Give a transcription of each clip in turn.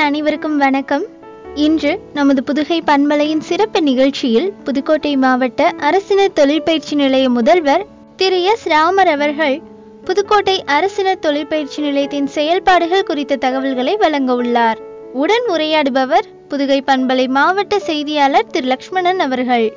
அனைவருக்கும் வணக்கம் இன்று நமது புதுகை பண்பலையின் சிறப்பு நிகழ்ச்சியில் புதுக்கோட்டை மாவட்ட அரசினர் தொழிற்பயிற்சி நிலைய முதல்வர் திரு எஸ் ராமர் அவர்கள் புதுக்கோட்டை அரசினர் தொழிற்பயிற்சி நிலையத்தின் செயல்பாடுகள் குறித்த தகவல்களை வழங்க உள்ளார் உடன் உரையாடுபவர் புதுகை பண்பலை மாவட்ட செய்தியாளர் திரு லக்ஷ்மணன் அவர்கள்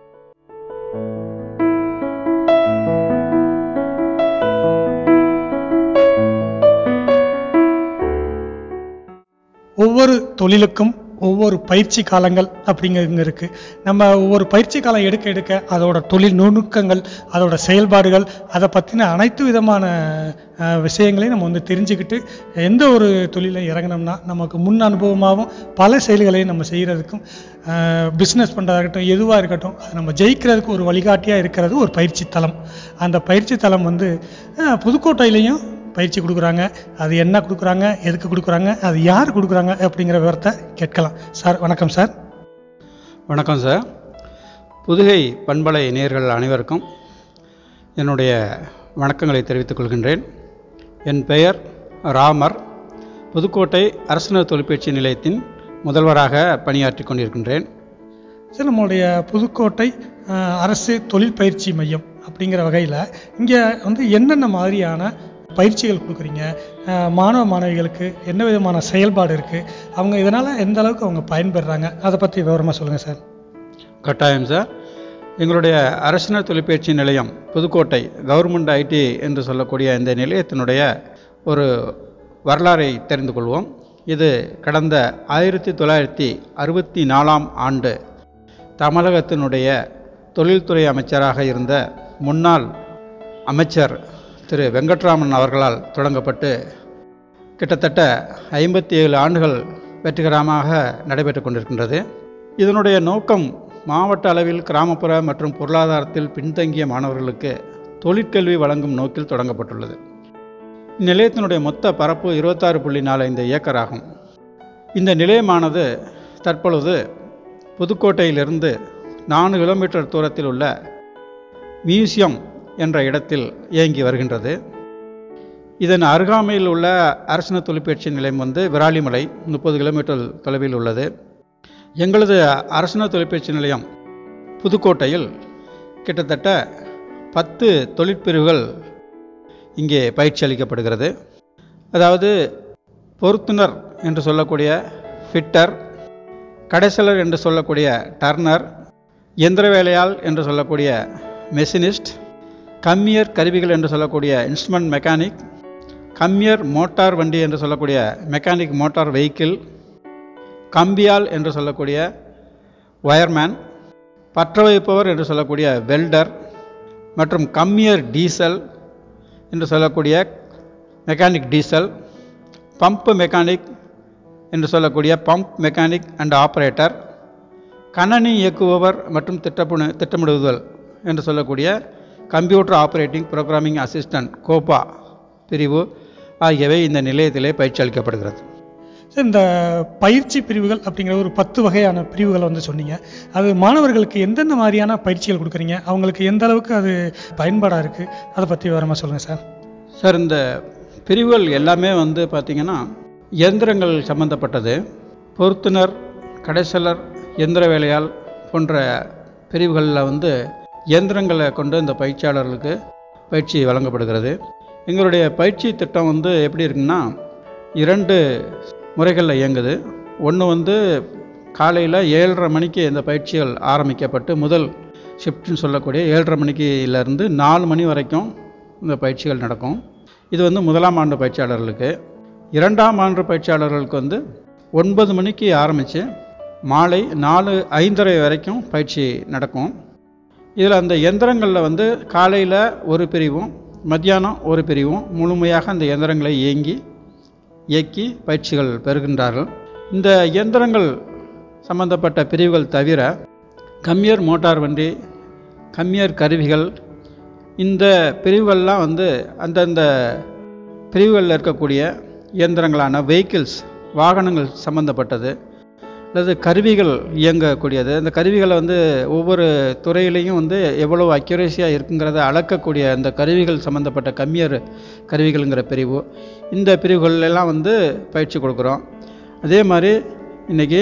ஒவ்வொரு தொழிலுக்கும் ஒவ்வொரு பயிற்சி காலங்கள் அப்படிங்கிறது இருக்குது நம்ம ஒவ்வொரு பயிற்சி காலம் எடுக்க எடுக்க அதோட தொழில் நுணுக்கங்கள் அதோட செயல்பாடுகள் அதை பற்றின அனைத்து விதமான அஹ், விஷயங்களையும் நம்ம வந்து தெரிஞ்சுக்கிட்டு எந்த ஒரு தொழிலை இறங்கினோம்னா நமக்கு முன் அனுபவமாகவும் பல செயல்களையும் நம்ம செய்கிறதுக்கும் பிஸ்னஸ் பண்ணுறதா இருக்கட்டும் எதுவாக இருக்கட்டும் அது நம்ம ஜெயிக்கிறதுக்கு ஒரு வழிகாட்டியாக இருக்கிறது ஒரு பயிற்சி தளம் அந்த பயிற்சி தளம் வந்து அஹ், புதுக்கோட்டையிலையும் பயிற்சி கொடுக்குறாங்க அது என்ன கொடுக்குறாங்க எதுக்கு கொடுக்குறாங்க அது யார் கொடுக்குறாங்க அப்படிங்கிற விவரத்தை கேட்கலாம் சார் வணக்கம் சார் வணக்கம் சார் புதுகை பண்பலை நேயர்கள் அனைவருக்கும் என்னுடைய வணக்கங்களை தெரிவித்துக் கொள்கின்றேன் என் பெயர் ராமர் புதுக்கோட்டை அரசினர் தொழிற்பயிற்சி நிலையத்தின் முதல்வராக பணியாற்றி கொண்டிருக்கின்றேன் சார் நம்மளுடைய புதுக்கோட்டை அஹ், அரசு தொழில் பயிற்சி மையம் அப்படிங்கிற வகையில் இங்கே வந்து என்னென்ன மாதிரியான பயிற்சிகள் கொடுக்குறீங்க அஹ், மாணவ மாணவிகளுக்கு என்ன விதமான செயல்பாடு இருக்குது அவங்க இதனால் எந்த அளவுக்கு அவங்க பயன்பெறுறாங்க அதை பற்றி விவரமாக சொல்லுங்கள் சார் கட்டாயம் சார் எங்களுடைய அரசினர் தொழிற்பயிற்சி நிலையம் புதுக்கோட்டை கவர்மெண்ட் ஐடி என்று சொல்லக்கூடிய இந்த நிலையத்தினுடைய ஒரு வரலாறை தெரிந்து கொள்வோம் இது கடந்த ஆயிரத்தி தொள்ளாயிரத்தி அறுபத்தி நாலாம் ஆண்டு தமிழகத்தினுடைய தொழில்துறை அமைச்சராக இருந்த முன்னாள் அமைச்சர் திரு வெங்கட்ராமன் அவர்களால் தொடங்கப்பட்டு கிட்டத்தட்ட ஐம்பத்தி ஏழு ஆண்டுகள் வெற்றிகரமாக நடைபெற்று கொண்டிருக்கின்றது இதனுடைய நோக்கம் மாவட்ட அளவில் கிராமப்புற மற்றும் பொருளாதாரத்தில் பின்தங்கிய மாணவர்களுக்கு தொழிற்கல்வி வழங்கும் நோக்கில் தொடங்கப்பட்டுள்ளது இந்நிலையத்தினுடைய மொத்த பரப்பு இருபத்தாறு புள்ளி நாலு ஏக்கர் ஆகும் இந்த நிலையமானது தற்பொழுது புதுக்கோட்டையிலிருந்து நான்கு கிலோமீட்டர் தூரத்தில் உள்ள மியூசியம் என்ற இடத்தில் இயங்கி வருகின்றது இதன் அருகாமையில் உள்ள அரசினர் தொழிற்பயிற்சி நிலையம் வந்து விராலிமலை முப்பது கிலோமீட்டர் தொலைவில் உள்ளது எங்களது அரசினர் தொழிற்பயிற்சி நிலையம் புதுக்கோட்டையில் கிட்டத்தட்ட பத்து தொழிற்பிரிவுகள் இங்கே பயிற்சி அளிக்கப்படுகிறது அதாவது பொருத்துனர் என்று சொல்லக்கூடிய ஃபிட்டர் கடைசலர் என்று சொல்லக்கூடிய டர்னர் இயந்திர வேலையாள் என்று சொல்லக்கூடிய மெஷினிஸ்ட் கம்மியர் கருவிகள் என்று சொல்லக்கூடிய இன்ஸ்ட்ருமெண்ட் மெக்கானிக் கம்மியர் மோட்டார் வண்டி என்று சொல்லக்கூடிய மெக்கானிக் மோட்டார் வெஹிக்கிள் கம்பியால் என்று சொல்லக்கூடிய வயர்மேன் பற்ற வைப்பவர் என்று சொல்லக்கூடிய வெல்டர் மற்றும் கம்மியர் டீசல் என்று சொல்லக்கூடிய மெக்கானிக் டீசல் பம்ப் மெக்கானிக் என்று சொல்லக்கூடிய பம்ப் மெக்கானிக் அண்ட் ஆப்ரேட்டர் கணனி இயக்குபவர் மற்றும் திட்டப்பணு திட்டமிடுதல் என்று சொல்லக்கூடிய computer operating programming assistant COPA பிரிவு ஆகியவை இந்த நிலையத்திலே பயிற்சி அளிக்கப்படுகிறது சார் இந்த பயிற்சி பிரிவுகள் அப்படிங்கிற ஒரு பத்து வகையான பிரிவுகளை வந்து சொன்னீங்க அது மாணவர்களுக்கு எந்தெந்த மாதிரியான பயிற்சிகள் கொடுக்குறீங்க அவங்களுக்கு எந்த அளவுக்கு அது பயன்பாடாக இருக்குது அதை பற்றி விவரமாக சொல்லுங்கள் சார் சார் இந்த பிரிவுகள் எல்லாமே வந்து பார்த்திங்கன்னா இயந்திரங்கள் சம்பந்தப்பட்டது பொருத்துனர் கடைசலர் எந்திர வேலையால் போன்ற பிரிவுகளில் வந்து இயந்திரங்களை கொண்டு இந்த பயிற்சியாளர்களுக்கு பயிற்சி வழங்கப்படுகிறது எங்களுடைய பயிற்சி திட்டம் வந்து எப்படி இருக்குன்னா இரண்டு முறைகளில் இயங்குது ஒன்று வந்து காலையில் ஏழரை மணிக்கு இந்த பயிற்சிகள் ஆரம்பிக்கப்பட்டு முதல் ஷிஃப்ட்னு சொல்லக்கூடிய ஏழரை மணிக்கிலேருந்து நாலு மணி வரைக்கும் இந்த பயிற்சிகள் நடக்கும் இது வந்து முதலாம் ஆண்டு பயிற்சியாளர்களுக்கு இரண்டாம் ஆண்டு பயிற்சியாளர்களுக்கு வந்து ஒன்பது மணிக்கு ஆரம்பித்து மாலை நாலு ஐந்தரை வரைக்கும் பயிற்சி நடக்கும் இதில் அந்த எந்திரங்களில் வந்து காலையில் ஒரு பிரிவும் மத்தியானம் ஒரு பிரிவும் முழுமையாக அந்த இயந்திரங்களை இயங்கி இயக்கி பயிற்சிகள் பெறுகின்றார்கள் இந்த இயந்திரங்கள் சம்பந்தப்பட்ட பிரிவுகள் தவிர கம்மியர் மோட்டார் வண்டி கம்மியர் கருவிகள் இந்த பிரிவுகள்லாம் வந்து அந்தந்த பிரிவுகளில் இருக்கக்கூடிய இயந்திரங்களான வெஹிக்கிள்ஸ் வாகனங்கள் சம்பந்தப்பட்டது அல்லது கருவிகள் இயங்கக்கூடியது அந்த கருவிகளை வந்து ஒவ்வொரு துறையிலையும் வந்து எவ்வளவு அக்யூரேசியாக இருக்குங்கிறத அளக்கக்கூடிய அந்த கருவிகள் சம்மந்தப்பட்ட கம்மியர் கருவிகள்ங்கிற பிரிவு இந்த பிரிவுகள் எல்லாம் வந்து பயிற்சி கொடுக்குறோம் அதே மாதிரி இன்றைக்கி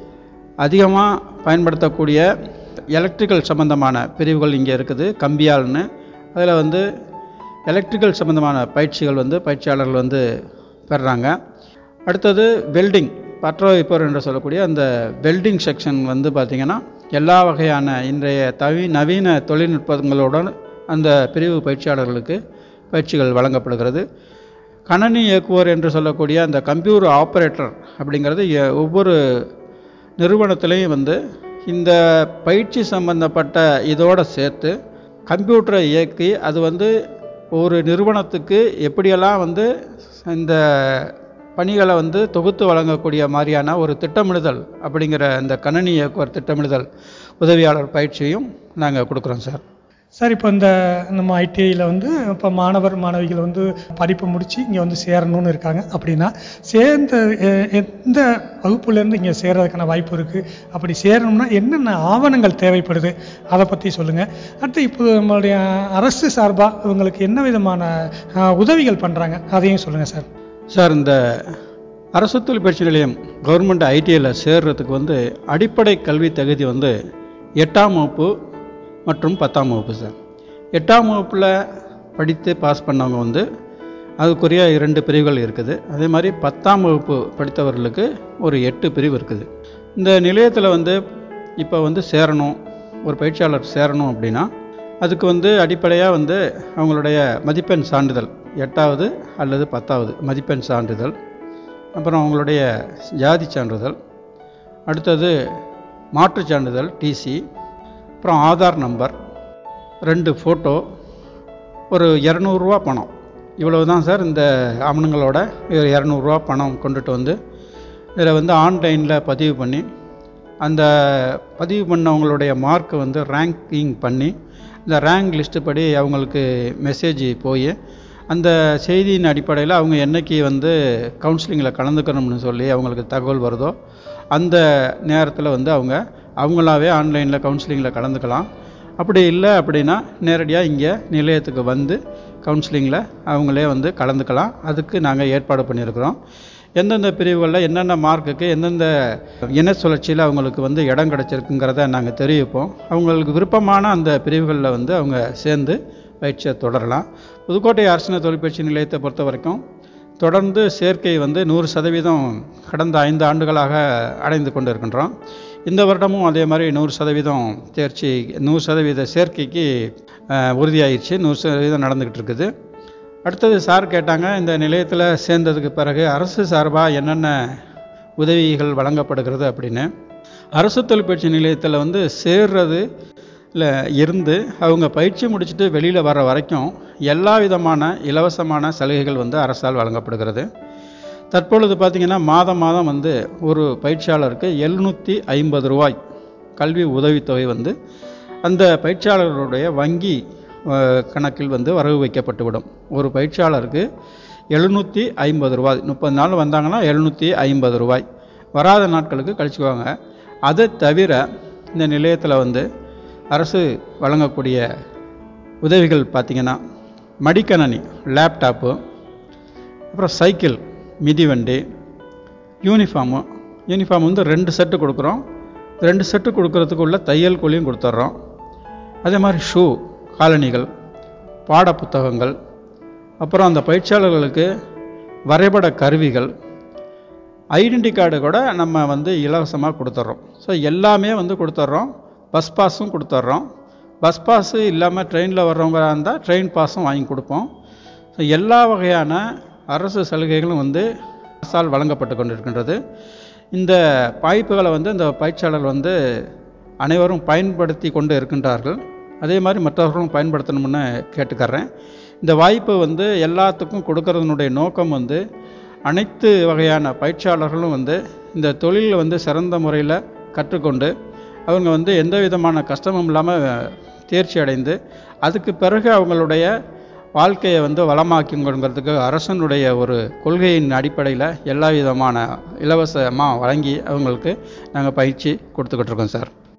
அதிகமாக பயன்படுத்தக்கூடிய எலக்ட்ரிக்கல் சம்மந்தமான பிரிவுகள் இங்கே இருக்குது கம்பியால்னு அதில் வந்து எலக்ட்ரிக்கல் சம்மந்தமான பயிற்சிகள் வந்து பயிற்சியாளர்கள் வந்து பெறுறாங்க அடுத்தது வெல்டிங் பற்ற வைப்பர் என்று சொல்லக்கூடிய அந்த வெல்டிங் செக்ஷன் வந்து பார்த்திங்கன்னா எல்லா வகையான இன்றைய தவி நவீன தொழில்நுட்பங்களுடன் அந்த பிரிவு பயிற்சியாளர்களுக்கு பயிற்சிகள் வழங்கப்படுகிறது கணனி இயக்குவோர் என்று சொல்லக்கூடிய அந்த கம்ப்யூட்டர் ஆப்ரேட்டர் அப்படிங்கிறது எ- ஒவ்வொரு நிறுவனத்திலையும் வந்து இந்த பயிற்சி சம்பந்தப்பட்ட இதோட சேர்த்து கம்ப்யூட்டரை இயக்கி அது வந்து ஒரு நிறுவனத்துக்கு எப்படியெல்லாம் வந்து இந்த பணிகளை வந்து தொகுத்து வழங்கக்கூடிய மாதிரியான ஒரு திட்டமிடுதல் அப்படிங்கிற இந்த கணனி இயக்குவர் திட்டமிடுதல் உதவியாளர் பயிற்சியும் நாங்கள் கொடுக்குறோம் சார் சார் இப்போ இந்த நம்ம ஐடிஐயில் வந்து இப்போ மாணவர் மாணவிகள் வந்து படிப்பு முடித்து இங்கே வந்து சேரணும்னு இருக்காங்க அப்படின்னா சேர்ந்த எ- எந்த வகுப்புலேருந்து இங்கே சேர்றதுக்கான வாய்ப்பு இருக்குது அப்படி சேரணும்னா என்னென்ன ஆவணங்கள் தேவைப்படுது அதை பற்றி சொல்லுங்கள் அடுத்து இப்போ நம்மளுடைய அரசு சார்பாக இவங்களுக்கு என்ன விதமான அஹ், உதவிகள் பண்ணுறாங்க அதையும் சொல்லுங்கள் சார் சார் இந்த அரசு தொழில் பயிற்சி நிலையம் கவர்மெண்ட் ஐடிஐயில் சேர்றதுக்கு வந்து அடிப்படை கல்வி தகுதி வந்து எட்டாம் வகுப்பு மற்றும் பத்தாம் வகுப்பு சார் எட்டாம் வகுப்பில் படித்து பாஸ் பண்ணவங்க வந்து அதுக்குரிய இரண்டு பிரிவுகள் இருக்குது அதே மாதிரி பத்தாம் வகுப்பு படித்தவர்களுக்கு ஒரு எட்டு பிரிவு இருக்குது இந்த நிலையத்தில் வந்து இப்போ வந்து சேரணும் ஒரு பயிற்சியாளர் சேரணும் அப்படின்னா அதுக்கு வந்து அடிப்படையாக வந்து அவங்களுடைய மதிப்பெண் சான்றிதழ் எட்டாவது அல்லது பத்தாவது மதிப்பெண் சான்றிதழ் அப்புறம் அவங்களுடைய ஜாதி சான்றிதழ் அடுத்தது மாற்றுச் சான்றிதழ் டிசி அப்புறம் ஆதார் நம்பர் ரெண்டு ஃபோட்டோ ஒரு இரநூறுவா பணம் இவ்வளவு தான் சார் இந்த ஆவணங்களோட ஒரு இரநூறுவா பணம் கொண்டுட்டு வந்து இதில் வந்து ஆன்லைனில் பதிவு பண்ணி அந்த பதிவு பண்ணவங்களுடைய மார்க்கை வந்து ரேங்கிங் பண்ணி இந்த ரேங்க் லிஸ்ட்டு படி அவங்களுக்கு மெசேஜ் போய் அந்த செய்தியின் அடிப்படையில் அவங்க என்னைக்கு வந்து கவுன்சிலிங்கில் கலந்துக்கணும்னு சொல்லி அவங்களுக்கு தகவல் வருதோ அந்த நேரத்தில் வந்து அவங்க அவங்களாவே ஆன்லைனில் கவுன்சிலிங்கில் கலந்துக்கலாம் அப்படி இல்லை அப்படின்னா நேரடியாக இங்கே நிலையத்துக்கு வந்து கவுன்சிலிங்கில் அவங்களே வந்து கலந்துக்கலாம் அதுக்கு நாங்கள் ஏற்பாடு பண்ணியிருக்கிறோம் எந்தெந்த பிரிவுகளில் என்னென்ன மார்க்குக்கு எந்தெந்த இன சுழற்சியில் அவங்களுக்கு வந்து இடம் கிடச்சிருக்குங்கிறத நாங்கள் தெரிவிப்போம் அவங்களுக்கு விருப்பமான அந்த பிரிவுகளில் வந்து அவங்க சேர்ந்து பயிற்சியை தொடரலாம் புதுக்கோட்டை அரசின தொழிற்பயிற்சி நிலையத்தை பொறுத்த வரைக்கும் தொடர்ந்து சேர்க்கை வந்து நூறு சதவீதம் கடந்த ஐந்து ஆண்டுகளாக அடைந்து கொண்டு இருக்கின்றோம் இந்த வருடமும் அதே மாதிரி நூறு சதவீதம் தேர்ச்சி நூறு சதவீத சேர்க்கைக்கு அஹ், உறுதியாயிருச்சு நூறு சதவீதம் நடந்துக்கிட்டு இருக்குது அடுத்தது சார் கேட்டாங்க இந்த நிலையத்தில் சேர்ந்ததுக்கு பிறகு அரசு சார்பாக என்னென்ன உதவிகள் வழங்கப்படுகிறது அப்படின்னு அரசு தொழிற்பயிற்சி நிலையத்தில் வந்து சேர்றது இல்லை இருந்து அவங்க பயிற்சி முடிச்சுட்டு வெளியில் வர வரைக்கும் எல்லா விதமான இலவசமான சலுகைகள் வந்து அரசால் வழங்கப்படுகிறது தற்பொழுது பார்த்திங்கன்னா மாதம் மாதம் வந்து ஒரு பயிற்சியாளருக்கு எழுநூற்றி ஐம்பது ரூபாய் கல்வி உதவித்தொகை வந்து அந்த பயிற்சியாளர்களுடைய வங்கி அஹ், கணக்கில் வந்து வரவு வைக்கப்பட்டுவிடும் ஒரு பயிற்சியாளருக்கு எழுநூற்றி ஐம்பது ரூபாய் முப்பது நாள் வந்தாங்கன்னா எழுநூற்றி ஐம்பது ரூபாய் வராத நாட்களுக்கு கழிச்சுக்குவாங்க அதை தவிர இந்த நிலையத்தில் வந்து அரசு வழங்கக்கூடிய உதவிகள் பார்த்திங்கன்னா மடிக்கணனி லேப்டாப்பு அப்புறம் சைக்கிள் மிதிவண்டி யூனிஃபார்மு யூனிஃபார்ம் வந்து ரெண்டு செட்டு கொடுக்குறோம் ரெண்டு செட்டு கொடுக்கறதுக்கு உள்ள தையல் கூலியும் கொடுத்துட்றோம் அதே மாதிரி ஷூ காலணிகள் பாடப்புத்தகங்கள் அப்புறம் அந்த பயிற்சியாளர்களுக்கு வரைபட கருவிகள் ஐடென்டி கார்டு கூட நம்ம வந்து இலவசமாக கொடுத்துட்றோம் ஸோ எல்லாமே வந்து கொடுத்துட்றோம் பஸ் பாஸும் கொடுத்துட்றோம் பஸ் பாஸு இல்லாமல் ட்ரெயினில் வர்றவங்க இருந்தால் ட்ரெயின் பாஸும் வாங்கி கொடுப்போம் ஸோ எல்லா வகையான அரசு சலுகைகளும் வந்து அரசால் வழங்கப்பட்டு கொண்டிருக்கின்றது இந்த வாய்ப்புகளை வந்து இந்த பயிற்சியாளர் வந்து அனைவரும் பயன்படுத்தி கொண்டு இருக்கின்றார்கள் அதே மாதிரி மற்றவர்களும் பயன்படுத்தணும்னு கேட்டுக்கறேன் இந்த வாய்ப்பு வந்து எல்லாத்துக்கும் கொடுக்கறதுனுடைய நோக்கம் வந்து அனைத்து வகையான பயிற்சியாளர்களும் வந்து இந்த தொழிலில் வந்து சிறந்த முறையில் கற்றுக்கொண்டு அவங்க வந்து எந்த விதமான கஷ்டமும் இல்லாமல் தேர்ச்சி அடைந்து அதுக்கு பிறகு அவங்களுடைய வாழ்க்கையை வந்து வளமாக்கிங்கிறதுக்கு அரசனுடைய ஒரு கொள்கையின் அடிப்படையில் எல்லா விதமான இலவசமாக வழங்கி அவங்களுக்கு நாங்கள் பயிற்சி கொடுத்துக்கிட்டு இருக்கோம் சார்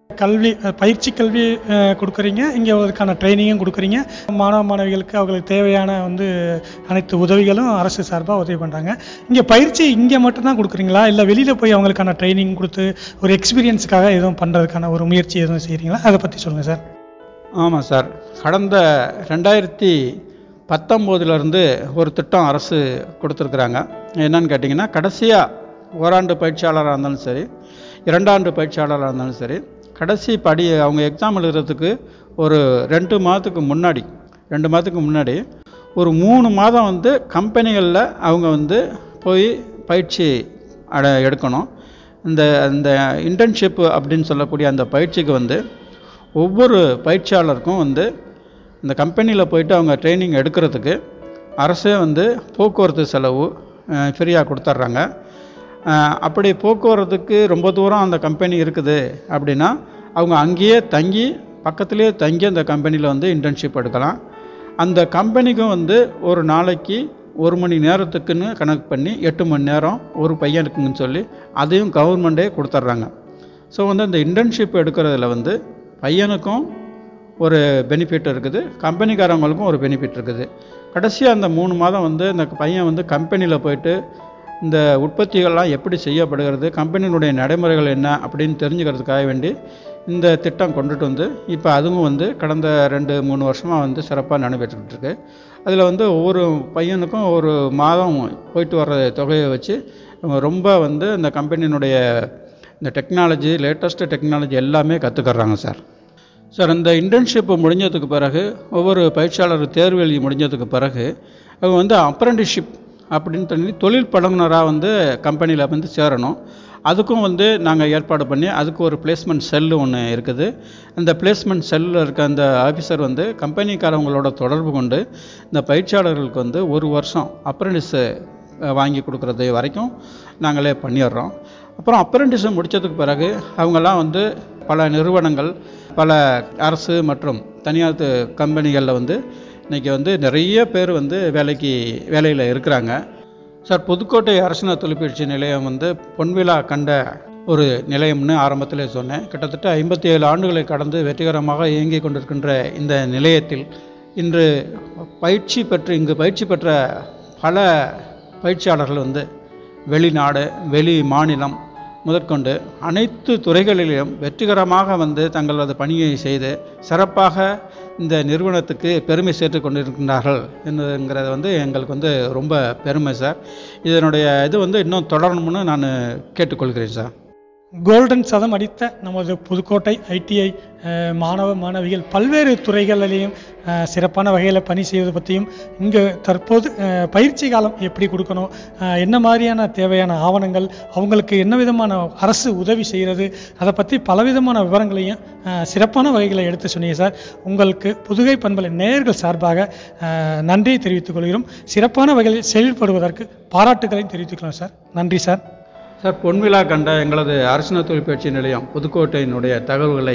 கல்வி அஹ், பயிற்சி கல்வி அஹ், கொடுக்குறீங்க இங்கே அதுக்கான ட்ரைனிங்கும் கொடுக்குறீங்க மாணவ மாணவிகளுக்கு அவங்களுக்கு தேவையான வந்து அனைத்து உதவிகளும் அரசு சார்பாக உதவி பண்ணுறாங்க இங்கே பயிற்சி இங்கே மட்டும்தான் கொடுக்குறீங்களா இல்லை வெளியில் போய் அவங்களுக்கான ட்ரைனிங் கொடுத்து ஒரு எக்ஸ்பீரியன்ஸுக்காக எதுவும் பண்ணுறதுக்கான ஒரு முயற்சி எதுவும் செய்கிறீங்களா அதை பற்றி சொல்லுங்கள் சார் ஆமாம் சார் கடந்த ரெண்டாயிரத்தி பத்தொம்போதுலேருந்து ஒரு திட்டம் அரசு கொடுத்துருக்குறாங்க என்னன்னு கேட்டிங்கன்னா கடைசியாக ஓராண்டு பயிற்சியாளராக இருந்தாலும் சரி இரண்டாண்டு பயிற்சியாளராக இருந்தாலும் சரி கடைசி படி அவங்க எக்ஸாம் எழுதுறதுக்கு ஒரு ரெண்டு மாதத்துக்கு முன்னாடி ரெண்டு மாதத்துக்கு முன்னாடி ஒரு மூணு மாதம் வந்து கம்பெனிகளில் அவங்க வந்து போய் பயிற்சி அட எடுக்கணும் இந்த இந்த இன்டர்ன்ஷிப் அப்படின்னு சொல்லக்கூடிய அந்த பயிற்சிக்கு வந்து ஒவ்வொரு பயிற்சியாளருக்கும் வந்து இந்த கம்பெனியில் போயிட்டு அவங்க ட்ரைனிங் எடுக்கிறதுக்கு அரசே வந்து போக்குவரத்து செலவு ஃப்ரீயாக கொடுத்துட்றாங்க அஹ், அப்படி போக்குவரத்துக்கு ரொம்ப தூரம் அந்த கம்பெனி இருக்குது அப்படின்னா அவங்க அங்கேயே தங்கி பக்கத்துலேயே தங்கி அந்த கம்பெனியில் வந்து இன்டர்ன்ஷிப் எடுக்கலாம் அந்த கம்பெனிக்கும் வந்து ஒரு நாளைக்கு ஒரு மணி நேரத்துக்குன்னு கணக்கு பண்ணி எட்டு மணி நேரம் ஒரு பையனுக்குன்னு சொல்லி அதையும் கவர்மெண்ட்டே கொடுத்துட்றாங்க ஸோ வந்து அந்த இன்டர்ன்ஷிப் எடுக்கிறதுல வந்து பையனுக்கும் ஒரு பெனிஃபிட் இருக்குது கம்பெனிக்காரவங்களுக்கும் ஒரு பெனிஃபிட் இருக்குது கடைசியாக அந்த மூணு மாதம் வந்து இந்த பையன் வந்து கம்பெனியில் போயிட்டு இந்த உற்பத்திகள்லாம் எப்படி செய்யப்படுகிறது கம்பெனியினுடைய நடைமுறைகள் என்ன அப்படின்னு தெரிஞ்சுக்கிறதுக்காக வேண்டி இந்த திட்டம் கொண்டுட்டு வந்து இப்போ அதுவும் வந்து கடந்த ரெண்டு மூணு வருஷமாக வந்து சிறப்பாக நடைபெற்றுக்கிட்டு இருக்கு அதில் வந்து ஒவ்வொரு பையனுக்கும் ஒரு மாதம் போயிட்டு வர்ற தொகையை வச்சு அவங்க ரொம்ப வந்து இந்த கம்பெனியினுடைய இந்த டெக்னாலஜி லேட்டஸ்ட் டெக்னாலஜி எல்லாமே கற்றுக்கறாங்க சார் சார் இந்த இன்டர்ன்ஷிப் முடிஞ்சதுக்கு பிறகு ஒவ்வொரு பயிற்சியாளர் தேர்வு எழுதி முடிஞ்சதுக்கு பிறகு அவங்க வந்து அப்ரண்டிஸ்ஷிப் அப்படின்னு சொல்லி தொழில் பழகுனராக வந்து கம்பெனியில் வந்து சேரணும் அதுக்கும் வந்து நாங்கள் ஏற்பாடு பண்ணி அதுக்கு ஒரு பிளேஸ்மெண்ட் செல்லு ஒன்று இருக்குது அந்த பிளேஸ்மெண்ட் செல்லில் இருக்க அந்த ஆஃபீஸர் வந்து கம்பெனிக்காரவங்களோட தொடர்பு கொண்டு இந்த பயிற்சியாளர்களுக்கு வந்து ஒரு வருஷம் அப்ரண்டிஸு வாங்கி கொடுக்குறது வரைக்கும் நாங்களே பண்ணிடுறோம் அப்புறம் அப்ரண்டிஸை முடித்ததுக்கு பிறகு அவங்கெல்லாம் வந்து பல நிறுவனங்கள் பல அரசு மற்றும் தனியார் கம்பெனிகளில் வந்து இன்றைக்கி வந்து நிறைய பேர் வந்து வேலைக்கு வேலையில் இருக்கிறாங்க சார் புதுக்கோட்டை அரசின தொழிற்பயிற்சி நிலையம் வந்து பொன்விழா கண்ட ஒரு நிலையம்னு ஆரம்பத்திலே சொன்னேன் கிட்டத்தட்ட ஐம்பத்தி ஏழு ஆண்டுகளை கடந்து வெற்றிகரமாக இயங்கிக் கொண்டிருக்கின்ற இந்த நிலையத்தில் இன்று பயிற்சி பெற்று இங்கு பயிற்சி பெற்ற பல பயிற்சியாளர்கள் வந்து வெளிநாடு வெளி மாநிலம் முதற்கொண்டு அனைத்து துறைகளிலும் வெற்றிகரமாக வந்து தங்களது பணியை செய்து சிறப்பாக இந்த நிறுவனத்துக்கு பெருமை சேர்த்து கொண்டிருக்கின்றார்கள் என்பதுங்கிறது வந்து எங்களுக்கு வந்து ரொம்ப பெருமை சார் இதனுடைய இது வந்து இன்னும் தொடரணும்னு நான் கேட்டுக்கொள்கிறேன் சார் கோல்டன் சதம் அடித்த நமது புதுக்கோட்டை ஐடிஐ மாணவ மாணவிகள் பல்வேறு துறைகளிலையும் அஹ், சிறப்பான வகையில் பணி செய்வது பற்றியும் இங்கே தற்போது அஹ், பயிற்சி காலம் எப்படி கொடுக்கணும் அஹ், என்ன மாதிரியான தேவையான ஆவணங்கள் அவங்களுக்கு என்ன விதமான அரசு உதவி செய்கிறது அதை பற்றி பலவிதமான விவரங்களையும் அஹ், சிறப்பான வகைகளை எடுத்து சொன்னீங்க சார் உங்களுக்கு புதுகை பண்பலை நேயர்கள் சார்பாக அஹ், நன்றியை தெரிவித்துக் கொள்கிறோம் சிறப்பான வகையில் செயல்படுவதற்கு பாராட்டுகளையும் தெரிவித்துக்கலாம் சார் நன்றி சார் சார் பொன்விழா கண்ட எங்களது அரசின தொழிற்பயிற்சி நிலையம் புதுக்கோட்டையினுடைய தகவல்களை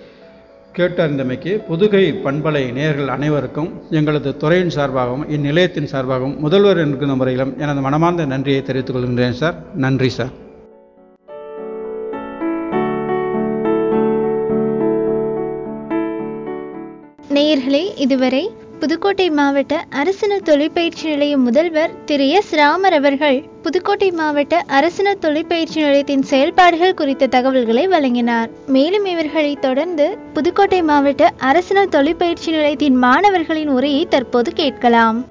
கேட்டறிந்தமைக்கு புதுகை பண்பலை நேயர்கள் அனைவருக்கும் எங்களது துறையின் சார்பாகவும் இந்நிலையத்தின் சார்பாகவும் முதல்வர் என்கிற முறையிலும் எனது மனமார்ந்த நன்றியை தெரிவித்துக் கொள்கின்றேன் சார் நன்றி சார் நேயர்களே இதுவரை புதுக்கோட்டை மாவட்ட அரசினர் தொழிற்பயிற்சி நிலைய முதல்வர் திரு எஸ் ராமர் அவர்கள் புதுக்கோட்டை மாவட்ட அரசினர் தொழிற்பயிற்சி நிலையத்தின் செயல்பாடுகள் குறித்த தகவல்களை வழங்கினார் மேலும் இவர்களை தொடர்ந்து புதுக்கோட்டை மாவட்ட அரசினர் தொழிற்பயிற்சி நிலையத்தின் மாணவர்களின் உரையை தற்போது கேட்கலாம்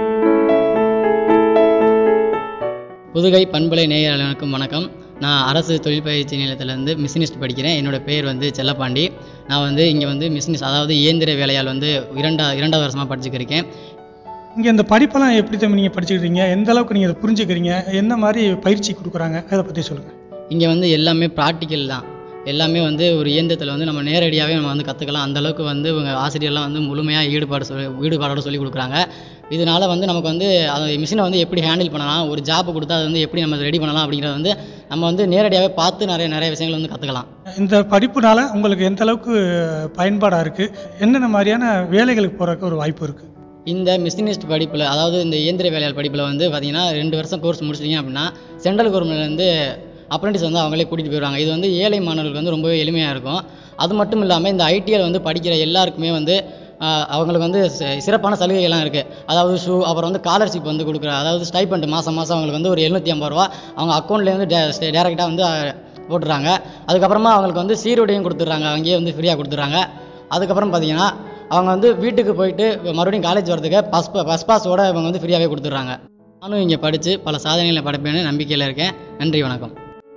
புதுகை பண்பலை நேயர்களுக்கும் வணக்கம் நான் அரசு தொழில் பயிற்சி நிலையத்திலேருந்து மிஷினிஸ்ட் படிக்கிறேன் என்னோட பேர் வந்து செல்லப்பாண்டி நான் வந்து இங்கே வந்து மிஷினிஸ்ட் அதாவது இயந்திர வேலையால் வந்து இரண்டா இரண்டாவது வருஷமாக படிச்சுக்கிருக்கேன் இங்கே இந்த படிப்பெல்லாம் எப்படி தம்பி நீங்கள் படிச்சுக்கிறீங்க எந்த அளவுக்கு நீங்கள் இதை புரிஞ்சுக்கிறீங்க என்ன மாதிரி பயிற்சி கொடுக்குறாங்க அதை பற்றி சொல்லுங்கள் இங்கே வந்து எல்லாமே ப்ராக்டிக்கல் தான் எல்லாமே வந்து ஒரு இயந்திரத்தில் வந்து நம்ம நேரடியாகவே நம்ம வந்து கற்றுக்கலாம் அந்தளவுக்கு வந்து இவங்க ஆசிரியர்லாம் வந்து முழுமையாக ஈடுபாடு சொல்லி ஈடுபாடோட சொல்லி கொடுக்குறாங்க இதனால வந்து நமக்கு வந்து அந்த மிஷினை வந்து எப்படி ஹேண்டில் பண்ணலாம் ஒரு ஜாப் கொடுத்தா அது வந்து எப்படி நம்ம ரெடி பண்ணலாம் அப்படிங்கிறத வந்து நம்ம வந்து நேரடியாகவே பார்த்து நிறைய நிறைய விஷயங்கள் வந்து கற்றுக்கலாம் இந்த படிப்புனால உங்களுக்கு எந்த அளவுக்கு பயன்பாடாக இருக்குது என்னென்ன மாதிரியான வேலைகளுக்கு போகிறதுக்கு ஒரு வாய்ப்பு இருக்குது இந்த மிஷினிஸ்ட் படிப்பில் அதாவது இந்த இயந்திர வேலையாள் படிப்பில் வந்து பார்த்தீங்கன்னா ரெண்டு வருஷம் கோர்ஸ் முடிச்சிட்டீங்க அப்படின்னா சென்ட்ரல் கவர்மெண்ட்லேருந்து அப்ரெண்டிஸ் வந்து அவங்களே கூட்டிகிட்டு போயிடுவாங்க இது வந்து ஏழை மாணவர்களுக்கு வந்து ரொம்பவே எளிமையாக இருக்கும் அது மட்டும் இல்லாமல் இந்த ஐடிஐ வந்து படிக்கிற எல்லாருக்குமே வந்து ஆஹ், அவங்களுக்கு வந்து சி- சிறப்பான சலுகைகள்லாம் இருக்குது அதாவது ஷூ அப்புறம் வந்து ஸ்காலர்ஷிப் வந்து கொடுக்குற அதாவது ஸ்டைபண்ட் மாதம் மாதம் அவங்களுக்கு வந்து ஒரு எழுநூற்றி ஐம்பது ரூபா அவங்க அக்கௌண்ட்லேருந்து டேரெக்டாக வந்து ஆஹ், போட்டுறாங்க அதுக்கப்புறமா அவங்களுக்கு வந்து சீருடையும் கொடுத்துட்றாங்க அங்கேயே வந்து ஃப்ரீயாக கொடுத்துட்றாங்க அதுக்கப்புறம் பார்த்தீங்கன்னா அவங்க வந்து வீட்டுக்கு போயிட்டு மறுபடியும் காலேஜ் வரதுக்கு பஸ் பா- பஸ் பாஸோட இவங்க வந்து ஃப்ரீயாகவே கொடுத்துட்றாங்க நானும் இங்கே படித்து பல சாதனைகளை படைப்பேன்னு நம்பிக்கையில் இருக்கேன் நன்றி வணக்கம்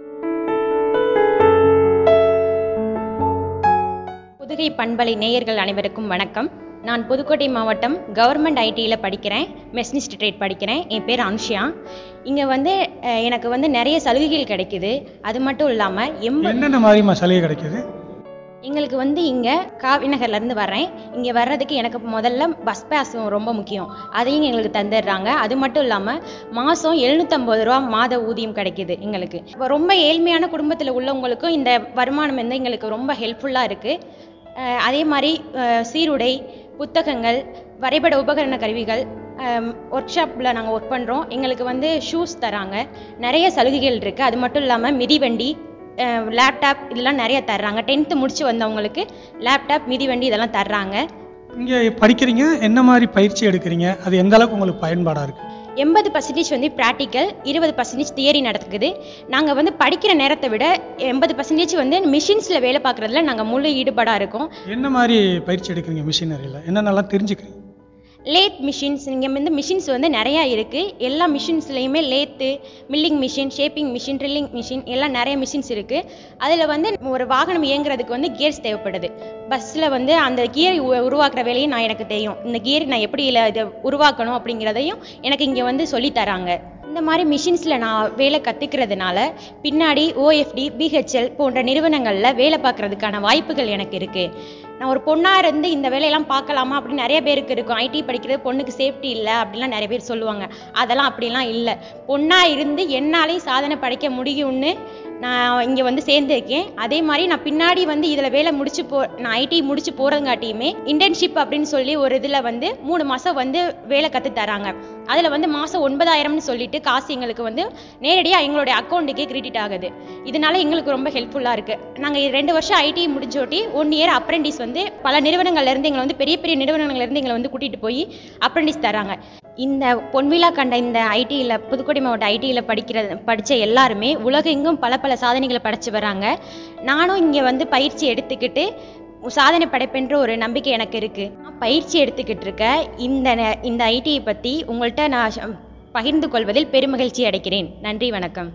புதுகை பண்பலை நேயர்கள் அனைவருக்கும் வணக்கம் நான் புதுக்கோட்டை மாவட்டம் கவர்மெண்ட் ஐடியில் படிக்கிறேன் மெஸ்னிஸ்ட் ட்ரேட் படிக்கிறேன் என் பேர் அனுஷியா இங்கே வந்து அஹ், எனக்கு வந்து நிறைய சலுகைகள் கிடைக்குது அது மட்டும் இல்லாமல் எண்பது என்னென்ன மாதிரிமா சலுகை கிடைக்குது எங்களுக்கு வந்து இங்கே காவி நகர்லேருந்து வர்றேன் இங்கே வர்றதுக்கு எனக்கு முதல்ல பஸ் பாஸ் ரொம்ப முக்கியம் அதையும் எங்களுக்கு தந்துடுறாங்க அது மட்டும் இல்லாமல் மாதம் எழுநூற்றம்பது ரூபா மாத ஊதியம் கிடைக்குது எங்களுக்கு இப்போ ரொம்ப ஏழ்மையான குடும்பத்தில் உள்ளவங்களுக்கும் இந்த வருமானம் வந்து எங்களுக்கு ரொம்ப ஹெல்ப்ஃபுல்லாக இருக்குது அதே மாதிரி அஹ், சீருடை புத்தகங்கள் வரைபட உபகரண கருவிகள் ஒர்க் ஷாப்பில் நாங்கள் ஒர்க் பண்ணுறோம் எங்களுக்கு வந்து ஷூஸ் தராங்க நிறைய சலுகைகள் இருக்குது அது மட்டும் இல்லாமல் மிதிவண்டி லேப்டாப் இதெல்லாம் நிறைய தர்றாங்க டென்த்து முடிச்சு வந்தவங்களுக்கு லேப்டாப் மிதிவண்டி இதெல்லாம் தர்றாங்க இங்கே படிக்கிறீங்க என்ன மாதிரி பயிற்சி எடுக்கிறீங்க அது எந்த அளவுக்கு உங்களுக்கு பயன்பாடாக இருக்குது எண்பது பர்சன்டேஜ் வந்து ப்ராக்டிக்கல் இருபது பர்சன்டேஜ் தியரி நடக்குது நாங்கள் வந்து படிக்கிற நேரத்தை விட எண்பது பர்சன்டேஜ் வந்து மிஷின்ஸில் வேலை பார்க்குறதுல நாங்கள் முழு ஈடுபாடாக இருக்கோம் என்ன மாதிரி பயிற்சி எடுக்கிறீங்க மிஷினரியில் என்னென்னலாம் தெரிஞ்சுக்கிறீங்க லேத் மிஷின்ஸ் இங்கே வந்து மிஷின்ஸ் வந்து நிறையா இருக்குது எல்லா மிஷின்ஸ்லேயுமே lathe milling machine shaping machine drilling machine எல்லாம் நிறைய மிஷின்ஸ் இருக்குது அதில் வந்து ஒரு வாகனம் இயங்குறதுக்கு வந்து கியர்ஸ் தேவைப்படுது பஸ்ஸில் வந்து அந்த கியர் உருவாக்குற வேலையும் நான் எனக்கு தெரியும் இந்த கியர் நான் எப்படி இல- இதை உருவாக்கணும் அப்படிங்கிறதையும் எனக்கு இங்கே வந்து சொல்லித் தராங்க இந்த மாதிரி மிஷின்ஸில் நான் வேலை கற்றுக்கிறதுனால பின்னாடி ஓஎஃப்டி பிஹெச்எல் போன்ற நிறுவனங்களில் வேலை பார்க்குறதுக்கான வாய்ப்புகள் எனக்கு இருக்குது நான் ஒரு பொண்ணாக இருந்து இந்த வேலையெல்லாம் பார்க்கலாமா அப்படின்னு நிறைய பேருக்கு இருக்கும் ஐடி படிக்கிறது பொண்ணுக்கு சேஃப்டி இல்லை அப்படிலாம் நிறைய பேர் சொல்லுவாங்க அதெல்லாம் அப்படிலாம் இல்லை பொண்ணாக இருந்து என்னாலேயும் சாதனை படைக்க முடியும்னு நான் இங்கே வந்து சேர்ந்துருக்கேன் அதே மாதிரி நான் பின்னாடி வந்து இதில் வேலை முடிச்சு போ நான் ஐடி முடிச்சு போகிறங்காட்டியுமே இன்டர்ன்ஷிப் அப்படின்னு சொல்லி ஒரு இதில் வந்து மூணு மாதம் வந்து வேலை கற்று தராங்க அதில் வந்து மாதம் ஒன்பதாயிரம்னு சொல்லிட்டு காசு எங்களுக்கு வந்து நேரடியாக எங்களுடைய அக்கௌண்ட்டுக்கே கிரெடிட் ஆகுது இதனால எங்களுக்கு ரொம்ப ஹெல்ப்ஃபுல்லாக இருக்குது நாங்கள் ரெண்டு வருஷம் ஐடி முடிஞ்சோட்டி ஒன் இயர் அப்ரெண்டிஸ் வந்து பல நிறுவனங்கள்ல இருந்து எங்களை வந்து பெரிய பெரிய நிறுவனங்கள்ல இருந்து எங்களை வந்து கூட்டிகிட்டு போய் அப்ரெண்டிஸ் தராங்க இந்த பொன்விழா கண்ட இந்த ஐடியில் புதுக்கோட்டை மாவட்ட ஐடியில் படிக்கிற படித்த எல்லாருமே உலகெங்கும் பல பல சாதனைகளை படைச்சு வராங்க நானும் இங்கே வந்து பயிற்சி எடுத்துக்கிட்டு சாதனை படைப்பென்ற ஒரு நம்பிக்கை எனக்கு இருக்கு நான் பயிற்சி எடுத்துக்கிட்டு இருக்க இந்த நே- இந்த ஐடியை பற்றி உங்கள்கிட்ட நான் ஷ- பகிர்ந்து கொள்வதில் பெருமகிழ்ச்சி அடைக்கிறேன் நன்றி வணக்கம்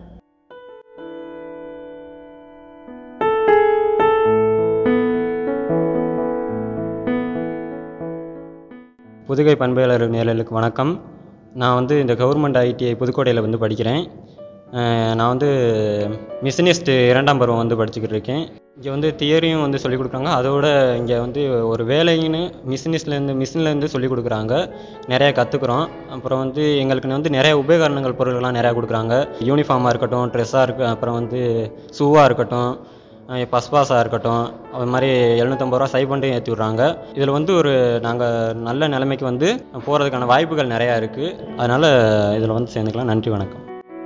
புதுகை பண்பையாளர் நேரலுக்கு வணக்கம் நான் வந்து இந்த கவர்மெண்ட் ஐடிஐ புதுக்கோட்டையில் வந்து படிக்கிறேன் அஹ் நான் வந்து மிஷினிஸ்ட் இரண்டாம் பருவம் வந்து படிச்சுக்கிட்டு இருக்கேன் இங்கே வந்து தியரியும் வந்து சொல்லிக் கொடுக்குறாங்க அதோட இங்கே வந்து ஒரு வேலைன்னு மிஷினிஸ்ட்லேருந்து மிஷின்லேருந்து சொல்லிக் கொடுக்குறாங்க நிறைய கற்றுக்குறோம் அப்புறம் வந்து எங்களுக்கு வந்து நிறைய உபகரணங்கள் பொருள்கள்லாம் நிறையா கொடுக்குறாங்க யூனிஃபார்மாக இருக்கட்டும் ட்ரெஸ்ஸாக இருக்கு அப்புறம் வந்து ஷூவாக இருக்கட்டும் பஸ் பாஸாக இருக்கட்டும் அது மாதிரி எழுநூற்றம்பது ரூபா சைபண்டையும் ஏற்றி விட்றாங்க இதில் வந்து ஒரு நாங்கள் நல்ல நிலைமைக்கு வந்து போகிறதுக்கான வாய்ப்புகள் நிறையா இருக்குது அதனால் இதில் வந்து சேர்ந்துக்கலாம் நன்றி வணக்கம்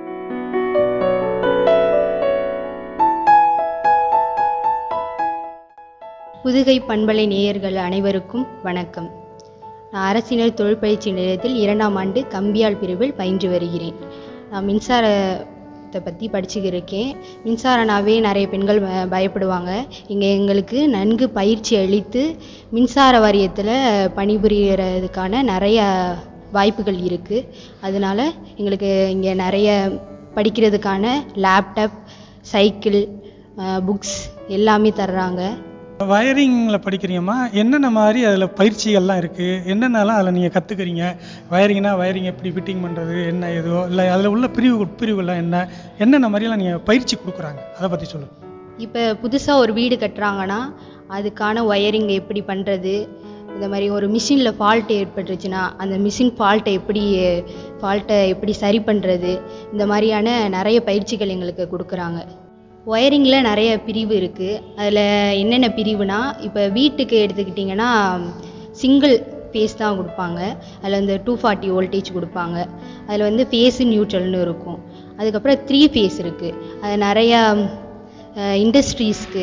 புதுகை பண்பலை நேயர்கள் அனைவருக்கும் வணக்கம் நான் அரசினர் தொழிற்பயிற்சி நிலையத்தில் இரண்டாம் ஆண்டு கம்பியால் பிரிவில் பயின்று வருகிறேன் நான் மின்சாரத்தை பற்றி படிச்சுக்கிட்டு இருக்கேன் மின்சாரனாவே நிறைய பெண்கள் ப- பயப்படுவாங்க இங்கே எங்களுக்கு நன்கு பயிற்சி அளித்து மின்சார வாரியத்தில் பணிபுரியறதுக்கான நிறைய வாய்ப்புகள் இருக்குது அதனால எங்களுக்கு இங்கே நிறைய படிக்கிறதுக்கான லேப்டாப் சைக்கிள் புக்ஸ் எல்லாமே தர்றாங்க வயரிங்கில் படிக்கிறீங்கம்மா என்னென்ன மாதிரி அதில் பயிற்சிகள்லாம் இருக்குது என்னென்னலாம் அதில் நீங்கள் கற்றுக்கிறீங்க வயரிங்னா வயரிங் எப்படி ஃபிட்டிங் பண்ணுறது என்ன ஏதோ இல்லை அதில் உள்ள பிரிவு உட்பிரிவுகள்லாம் என்ன என்னென்ன மாதிரியெல்லாம் நீங்கள் பயிற்சி கொடுக்குறாங்க அதை பற்றி சொல்லுங்கள் இப்போ புதுசாக ஒரு வீடு கட்டுறாங்கன்னா அதுக்கான ஒயரிங் எப்படி பண்ணுறது இந்த மாதிரி ஒரு மிஷினில் ஃபால்ட் ஏற்பட்டுருச்சுன்னா அந்த மிஷின் ஃபால்ட்டை எப்படி ஃபால்ட்டை எப்படி சரி பண்ணுறது இந்த மாதிரியான நிறைய பயிற்சிகள் எங்களுக்கு கொடுக்குறாங்க ஒயரிங்கில் நிறைய பிரிவு இருக்குது அதில் என்னென்ன பிரிவுனா இப்போ வீட்டுக்கு எடுத்துக்கிட்டிங்கன்னா சிங்கிள் ஃபேஸ் தான் கொடுப்பாங்க அதில் வந்து டூ ஃபார்ட்டி வோல்டேஜ் கொடுப்பாங்க அதில் வந்து ஃபேஸு நியூட்ரல்னு இருக்கும் அதுக்கப்புறம் த்ரீ ஃபேஸ் இருக்குது அது நிறையா இண்டஸ்ட்ரீஸ்க்கு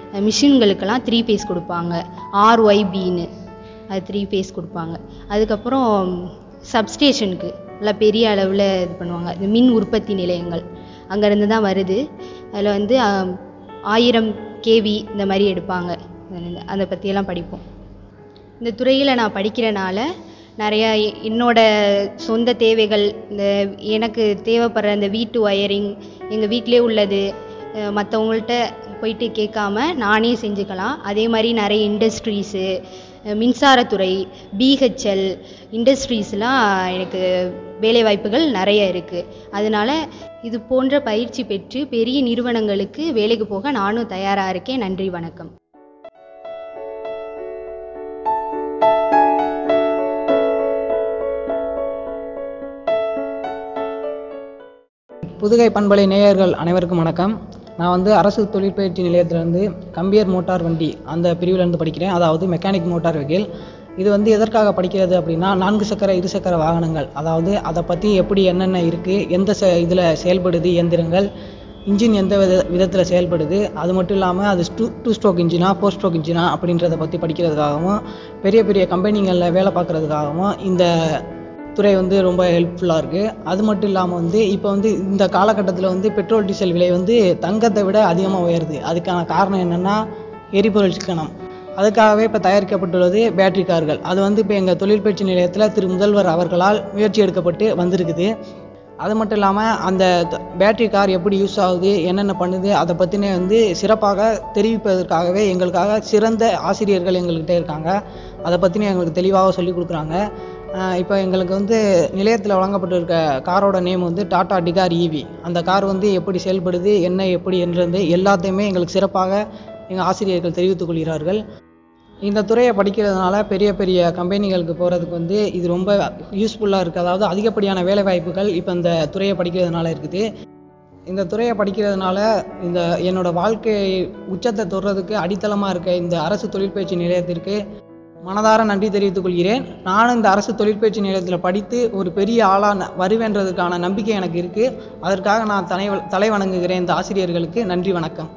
மிஷின்களுக்கெல்லாம் த்ரீ பேஸ் கொடுப்பாங்க ஆர்ஒய்பின்னு அது த்ரீ பேஸ் கொடுப்பாங்க அதுக்கப்புறம் சப்ஸ்டேஷனுக்கு நல்லா பெரிய அளவில் இது பண்ணுவாங்க இந்த மின் உற்பத்தி நிலையங்கள் அங்கேருந்து தான் வருது அதில் வந்து ஆம், ஆயிரம் கேவி இந்த மாதிரி எடுப்பாங்க அதை பற்றியெல்லாம் படிப்போம் இந்த துறையில் நான் படிக்கிறனால நிறையா எ- என்னோட சொந்த தேவைகள் இந்த எனக்கு தேவைப்படுற இந்த வீட்டு ஒயரிங் எங்கள் வீட்டிலே உள்ளது மற்றவங்கள்ட்ட போயிட்டு கேட்காம நானே செஞ்சுக்கலாம் அதே மாதிரி நிறைய இண்டஸ்ட்ரீஸு மின்சாரத்துறை பிஹெச்எல் இண்டஸ்ட்ரீஸ்லாம் எனக்கு வேலைவாய்ப்புகள் நிறைய இருக்குது அதனால இது போன்ற பயிற்சி பெற்று பெரிய நிறுவனங்களுக்கு வேலைக்கு போக நானும் தயாராக இருக்கேன் நன்றி வணக்கம் புதுகை பண்பலை நேயர்கள் அனைவருக்கும் வணக்கம் நான் வந்து அரசு தொழிற்பயிற்சி நிலையத்திலேருந்து கம்பியர் மோட்டார் வண்டி அந்த பிரிவிலேருந்து படிக்கிறேன் அதாவது மெக்கானிக் மோட்டார் வெஹிக்கிள் இது வந்து எதற்காக படிக்கிறது அப்படின்னா நான்கு சக்கர இரு சக்கர வாகனங்கள் அதாவது அதை பற்றி எப்படி என்னென்ன இருக்குது எந்த ச இதில் செயல்படுது இயந்திரங்கள் இன்ஜின் எந்த வித விதத்தில் செயல்படுது அது மட்டும் இல்லாமல் அது டூ டூ ஸ்ட்ரோக் இன்ஜினா ஃபோர் ஸ்ட்ரோக் இன்ஜினா அப்படின்றத பற்றி படிக்கிறதுக்காகவும் பெரிய பெரிய கம்பெனிகளில் வேலை பார்க்குறதுக்காகவும் இந்த துறை வந்து ரொம்ப ஹெல்ப்ஃபுல்லாக இருக்குது அது மட்டும் இல்லாமல் வந்து இப்போ வந்து இந்த காலகட்டத்தில் வந்து பெட்ரோல் டீசல் விலை வந்து தங்கத்தை விட அதிகமாக உயருது அதுக்கான காரணம் என்னென்னா எரிபொருள் சிக்கனம் அதுக்காகவே இப்போ தயாரிக்கப்பட்டுள்ளது பேட்டரி கார்கள் அது வந்து இப்போ எங்கள் தொழிற்பயிற்சி நிலையத்தில் திரு முதல்வர் அவர்களால் முயற்சி எடுக்கப்பட்டு வந்திருக்குது அது மட்டும் இல்லாமல் அந்த த- பேட்டரி கார் எப்படி யூஸ் ஆகுது என்னென்ன பண்ணுது அதை பற்றின வந்து சிறப்பாக தெரிவிப்பதற்காகவே எங்களுக்காக சிறந்த ஆசிரியர்கள் எங்கள்கிட்ட இருக்காங்க அதை பற்றின எங்களுக்கு தெளிவாக சொல்லி கொடுக்குறாங்க இப்போ எங்களுக்கு வந்து நிலையத்தில் வழங்கப்பட்டிருக்க காரோட நேம் வந்து டாடா டிகார் ஈவி அந்த கார் வந்து எப்படி செயல்படுது என்ன எப்படி என்றது எல்லாத்தையுமே எங்களுக்கு சிறப்பாக எங்கள் ஆசிரியர்கள் தெரிவித்துக் கொள்கிறார்கள் இந்த துறையை படிக்கிறதுனால பெரிய பெரிய கம்பெனிகளுக்கு போகிறதுக்கு வந்து இது ரொம்ப யூஸ்ஃபுல்லாக இருக்குது அதாவது அதிகப்படியான வேலைவாய்ப்புகள் இப்போ இந்த துறையை படிக்கிறதுனால இருக்குது இந்த துறையை படிக்கிறதுனால இந்த என்னோட வாழ்க்கை உச்சத்தை தொடுறதுக்கு அடித்தளமாக இருக்க இந்த அரசு தொழிற்பயிற்சி நிலையத்திற்கு மனதார நன்றி தெரிவித்துக் கொள்கிறேன் நானும் இந்த அரசு தொழிற்பயிற்சி நிலையத்தில் படித்து ஒரு பெரிய ஆளாக வருவேன்றதுக்கான நம்பிக்கை எனக்கு இருக்குது அதற்காக நான் தலை தலை வணங்குகிறேன் இந்த ஆசிரியர்களுக்கு நன்றி வணக்கம்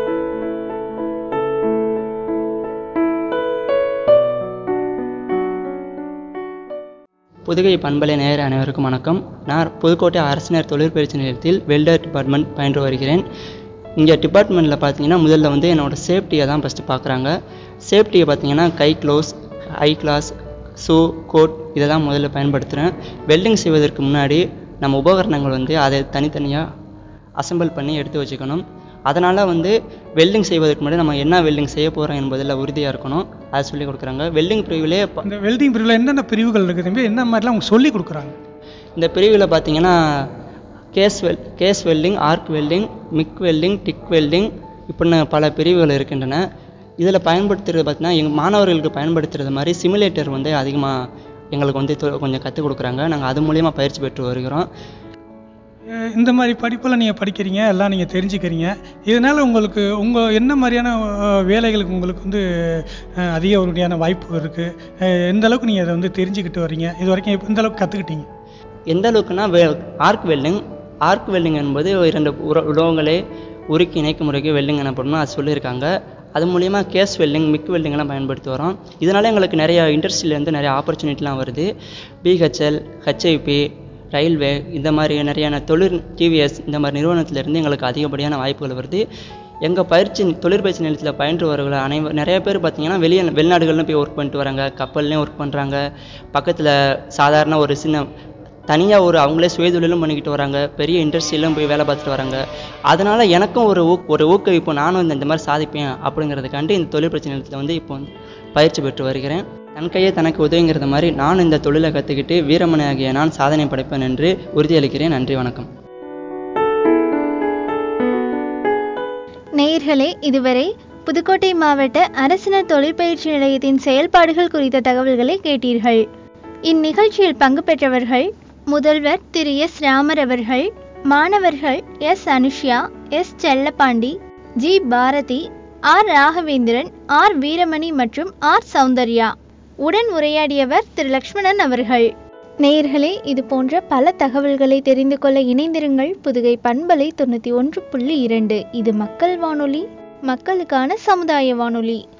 புதுகை பண்பலை நேயர் அனைவருக்கும் வணக்கம் நான் புதுக்கோட்டை அரசினர் தொழிற்பயிற்சி நிலையத்தில் வெல்டர் டிபார்ட்மெண்ட் பயின்று வருகிறேன் இங்கே டிபார்ட்மெண்ட்டில் பார்த்தீங்கன்னா முதல்ல வந்து என்னோட சேஃப்டியை தான் ஃபஸ்ட்டு பார்க்குறாங்க சேஃப்டியை பார்த்தீங்கன்னா கை gloves eye glass shoe coat இதை தான் முதல்ல பயன்படுத்துகிறேன் வெல்டிங் செய்வதற்கு முன்னாடி நம்ம உபகரணங்கள் வந்து அதை தனித்தனியாக அசெம்பிள் பண்ணி எடுத்து வச்சுக்கணும் அதனால் வந்து வெல்டிங் செய்வதற்கு முன்னாடி நம்ம என்ன வெல்டிங் செய்ய போகிறோம் என்பதில் உறுதியாக இருக்கணும் அதை சொல்லி கொடுக்குறாங்க வெல்டிங் பிரிவிலே ப- இந்த வெல்டிங் பிரிவில் என்னென்ன பிரிவுகள் இருக்குது தம்பி என்ன மாதிரிலாம் அவங்க சொல்லி கொடுக்குறாங்க இந்த பிரிவில் பார்த்தீங்கன்னா gas weld gas welding arc welding MIG welding TIG welding இப்படின்னு பல பிரிவுகள் இருக்கின்றன இதில் பயன்படுத்துறது பார்த்தீங்கன்னா எங்கள் மாணவர்களுக்கு பயன்படுத்துறது மாதிரி சிமுலேட்டர் வந்து அதிகமாக எங்களுக்கு வந்து தொ- கொஞ்சம் கற்றுக் கொடுக்குறாங்க நாங்கள் அது மூலியமா பயிற்சி பெற்று வருகிறோம் அஹ் இந்த மாதிரி படிப்பெல்லாம் நீங்கள் படிக்கிறீங்க எல்லாம் நீங்கள் தெரிஞ்சுக்கிறீங்க இதனால் உங்களுக்கு உங்கள் என்ன மாதிரியான அஹ், வேலைகளுக்கு உங்களுக்கு வந்து அஹ், அதிக உறுதியான வாய்ப்பு இருக்குது எந்த அளவுக்கு நீங்கள் அதை வந்து தெரிஞ்சுக்கிட்டு வர்றீங்க இது வரைக்கும் எப்ப- எந்த அளவுக்கு கற்றுக்கிட்டீங்க எந்த அளவுக்குன்னா வெ ஆர்க் வெல்டிங் ஆர்க் வெல்டிங் என்பது இரண்டு உர உலோகங்களை உருக்கி இணைக்கும் முறைக்கு வெல்டிங் எனப்படும் அது சொல்லியிருக்காங்க அது மூலிமா கேஸ் வெல்டிங் மிக் வெல்டிங்லாம் பயன்படுத்தி வரோம் இதனால் எங்களுக்கு நிறைய இண்டஸ்ட்ரியிலேருந்து நிறைய ஆப்பர்ச்சுனிட்டிலாம் வருது பிஹெச்எல் ஹெச்ஐபி ரயில்வே இந்த மாதிரி நிறையான தொழில் டிவிஎஸ் இந்த மாதிரி நிறுவனத்திலேருந்து எங்களுக்கு அதிகப்படியான வாய்ப்புகள் வருது எங்கள் பயிற்சி தொழிற்பயிற்சி நிலையத்தில் பயின்று வரவர்கள் அனைவரும் நிறைய பேர் பார்த்தீங்கன்னா வெளியே வெளிநாடுகள்லாம் போய் ஒர்க் பண்ணிட்டு வராங்க கப்பல்லையும் ஒர்க் பண்ணுறாங்க பக்கத்தில் சாதாரண ஒரு சின்ன தனியாக ஒரு அவங்களே சுயதொழிலும் பண்ணிக்கிட்டு வராங்க பெரிய இண்டஸ்ட்ரியிலும் போய் வேலை பார்த்துட்டு வராங்க அதனால் எனக்கும் ஒரு ஊக் ஒரு ஊக்குவிப்பு நானும் இந்த இந்த மாதிரி சாதிப்பேன் அப்படிங்கிறதுக்காண்டி இந்த தொழில் பிரச்சனை நிலையத்தில் வந்து இப்போ வந்து பயிற்சி பெற்று வருகிறேன் தன் கையே தனக்கு உதவிங்கிறது மாதிரி நானும் இந்த தொழிலை கற்றுக்கிட்டு வீரமணி ஆகிய நான் சாதனை படைப்பேன் என்று உறுதியளிக்கிறேன் நன்றி வணக்கம் நேயர்களே இதுவரை புதுக்கோட்டை மாவட்ட அரசினர் தொழிற்பயிற்சி நிலையத்தின் செயல்பாடுகள் குறித்த தகவல்களை கேட்டீர்கள் இந்நிகழ்ச்சியில் பங்கு பெற்றவர்கள் முதல்வர் திரு எஸ் ராமர் அவர்கள் மாணவர்கள் S Anushya S Chellapandi G Bharathi R Raghavendran R Veeramani மற்றும் ஆர் சௌந்தர்யா உடன் உரையாடியவர் திரு லக்ஷ்மணன் அவர்கள் நேயர்களே இது போன்ற பல தகவல்களை தெரிந்து கொள்ள இணைந்திருங்கள் புதுகை பண்பலை தொண்ணூற்றி ஒன்று புள்ளி இரண்டு இது மக்கள் வானொலி மக்களுக்கான சமுதாய வானொலி